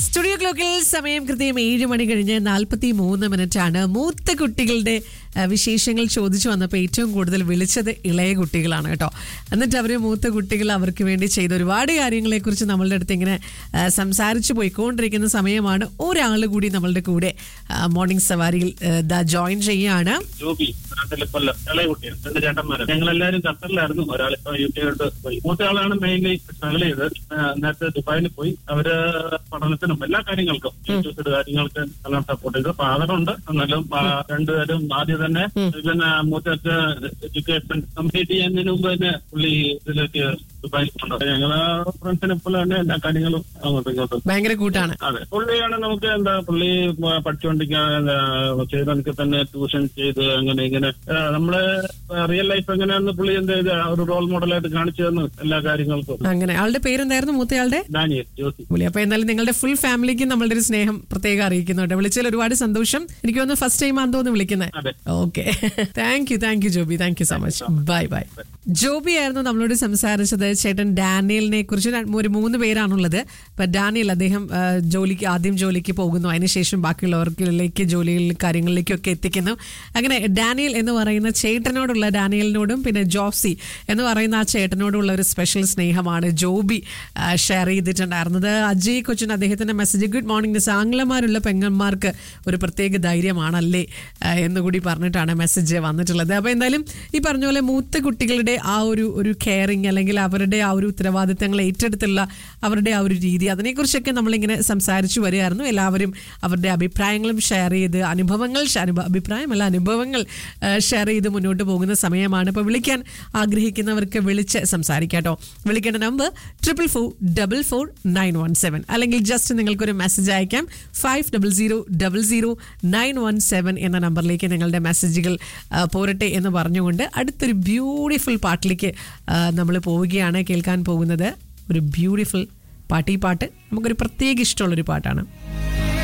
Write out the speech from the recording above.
studio ക്ലോക്കിൽ സമയം കൃത്യം ഏഴ് മണി കഴിഞ്ഞ് നാൽപ്പത്തി മൂന്ന് മിനിറ്റ് ആണ് മൂത്ത കുട്ടികളുടെ ആ, വിശേഷങ്ങൾ ചോദിച്ചു വന്നപ്പോൾ ഏറ്റവും കൂടുതൽ വിളിച്ചത് ഇളയ കുട്ടികളാണ് കേട്ടോ എന്നിട്ട് അവർ മൂത്ത കുട്ടികൾ അവർക്ക് വേണ്ടി ചെയ്ത ഒരുപാട് കാര്യങ്ങളെക്കുറിച്ച് നമ്മളുടെ അടുത്ത് ഇങ്ങനെ ആ, സംസാരിച്ചു പോയിക്കൊണ്ടിരിക്കുന്ന സമയമാണ് ഒരാൾ കൂടി നമ്മളുടെ കൂടെ ആ, മോർണിംഗ് സവാരിയിൽ ആ, ദാ ജോയിൻ ചെയ്യാണ് ജോബി നാട്ടിലെ കൊല്ലം ഇളയ കുട്ടിയാണ് രണ്ട് ചേട്ടന്മാര് ഞങ്ങൾ എല്ലാവരും ഖത്തറിലായിരുന്നു ഒരാളിപ്പോ യു കെയിലോട്ട് പോയി മൂത്ത ആളാണ് മെയിൻലി സ്ട്രഗിൾ ചെയ്ത് നേരത്തെ ദുബായിൽ പോയി അവര് പഠനത്തിനും എല്ലാ കാര്യങ്ങൾക്കും യൂട്യൂബ് കാര്യങ്ങൾക്ക് എല്ലാം സപ്പോർട്ട് ചെയ്തു ഫാദറുണ്ട് എന്നാലും ആ, രണ്ടുപേരും ആദ്യം തന്നെ പിന്നെ മൂത്ത എഡ്യൂക്കേഷൻ കംപ്ലീറ്റ് ചെയ്യുന്നതിന് മുമ്പ് തന്നെ പുള്ളി ഇതിലേക്ക് ദുബായിൽ കൊണ്ടു ഞങ്ങള് ഫ്രണ്ട്സിനെ പോലെ തന്നെ എല്ലാ കാര്യങ്ങളും അങ്ങോട്ടും ഇങ്ങോട്ടും ഭയങ്കര കൂട്ടാണ് അതെ പുള്ളിയാണ് നമുക്ക് എന്താ പുള്ളി പഠിച്ചുകൊണ്ടിരിക്കാൻ ചെയ്തനക്ക് തന്നെ ട്യൂഷൻ ചെയ്ത് അങ്ങനെ ഇങ്ങനെ ആ, നമ്മള് റിയൽ ലൈഫ് എങ്ങനെയാണെന്ന് പുള്ളി എന്താ ഇത് ഒരു റോൾ മോഡലായിട്ട് കാണിച്ചു തന്നു എല്ലാ കാര്യങ്ങൾക്കും അങ്ങനെ ആളുടെ പേരെന്തായിരുന്നു മൂത്തയാളുടെ ഡാനിയൽ ജോസി പുള്ളി അപ്പൊ എന്നാലും നിങ്ങളുടെ ഫുൾ ഫാമിലിക്ക് നമ്മളുടെ ഒരു സ്നേഹം പ്രത്യേകം അറിയിക്കുന്നുണ്ട് വിളിച്ചതിൽ ഒരുപാട് സന്തോഷം എനിക്ക് തോന്നുന്നു ഫസ്റ്റ് ടൈം ആണെന്ന് തോന്നുന്നു വിളിക്കുന്നത് അതെ okay thank you thank you Joby thank you so much bye bye Joby ആയിരുന്നു നമ്മളോട് സംസാരിച്ചത് ചേട്ടൻ ഡാനിയലിനെ കുറിച്ച് ര- ഒരു മൂന്ന് പേരാണുള്ളത് ഇപ്പൊ ഡാനിയൽ അദ്ദേഹം ആ, ജോലിക്ക് ആദ്യം ജോലിക്ക് പോകുന്നു അതിനുശേഷം ബാക്കിയുള്ളവർക്കിലേക്ക് ജോലിയിൽ കാര്യങ്ങളിലേക്കൊക്കെ എത്തിക്കുന്നു അങ്ങനെ ഡാനിയൽ എന്ന് പറയുന്ന ചേട്ടനോടുള്ള ഡാനിയലിനോടും പിന്നെ ജോസി എന്ന് പറയുന്ന ആ ചേട്ടനോടുള്ള ഒരു സ്പെഷ്യൽ സ്നേഹമാണ് ജോബി ഷെയർ ചെയ്തിട്ടുണ്ടായിരുന്നത് അജയ് കൊച്ചിൻ അദ്ദേഹത്തിന്റെ മെസ്സേജ് ഗുഡ് മോർണിംഗ് ആംഗ്ലമാരുള്ള പെങ്ങന്മാർക്ക് ഒരു പ്രത്യേക ധൈര്യമാണല്ലേ ആ, എന്നുകൂടി പറഞ്ഞിട്ടാണ് മെസ്സേജ് വന്നിട്ടുള്ളത് അപ്പോൾ എന്തായാലും ഈ പറഞ്ഞ പോലെ മൂത്ത കുട്ടികളുടെ ആ ഒരു ഒരു കെയറിങ് അല്ലെങ്കിൽ അവരുടെ ആ ഒരു ഉത്തരവാദിത്തങ്ങൾ ഏറ്റെടുത്തുള്ള അവരുടെ ആ ഒരു രീതി അതിനെക്കുറിച്ചൊക്കെ നമ്മളിങ്ങനെ സംസാരിച്ചു വരികയായിരുന്നു എല്ലാവരും അവരുടെ അഭിപ്രായങ്ങളും ഷെയർ ചെയ്ത് അനുഭവങ്ങൾ ഷ- അനുഭ- അഭിപ്രായമല്ല അനുഭവങ്ങൾ ഷെയർ ചെയ്ത് മുന്നോട്ട് പോകുന്ന സമയമാണ് ഇപ്പോൾ വിളിക്കാൻ ആഗ്രഹിക്കുന്നവർക്ക് വിളിച്ച് സംസാരിക്കാം കേട്ടോ വിളിക്കേണ്ട number triple four double four nine one seven അല്ലെങ്കിൽ ജസ്റ്റ് നിങ്ങൾക്കൊരു മെസ്സേജ് അയക്കാം five double zero double zero nine one seven എന്ന നമ്പറിലേക്ക് നിങ്ങളുടെ മെസ്സേജുകൾ ആ, പോരട്ടെ എന്ന് പറഞ്ഞുകൊണ്ട് അടുത്തൊരു ബ്യൂട്ടിഫുൾ പാട്ടിലേക്ക് നമ്മൾ പോവുകയാണ് കേൾക്കാൻ പോകുന്നത് ഒരു ബ്യൂട്ടിഫുൾ പാട്ട് ഈ പാട്ട് നമുക്കൊരു പ്രത്യേക ഇഷ്ടമുള്ളൊരു പാട്ടാണ്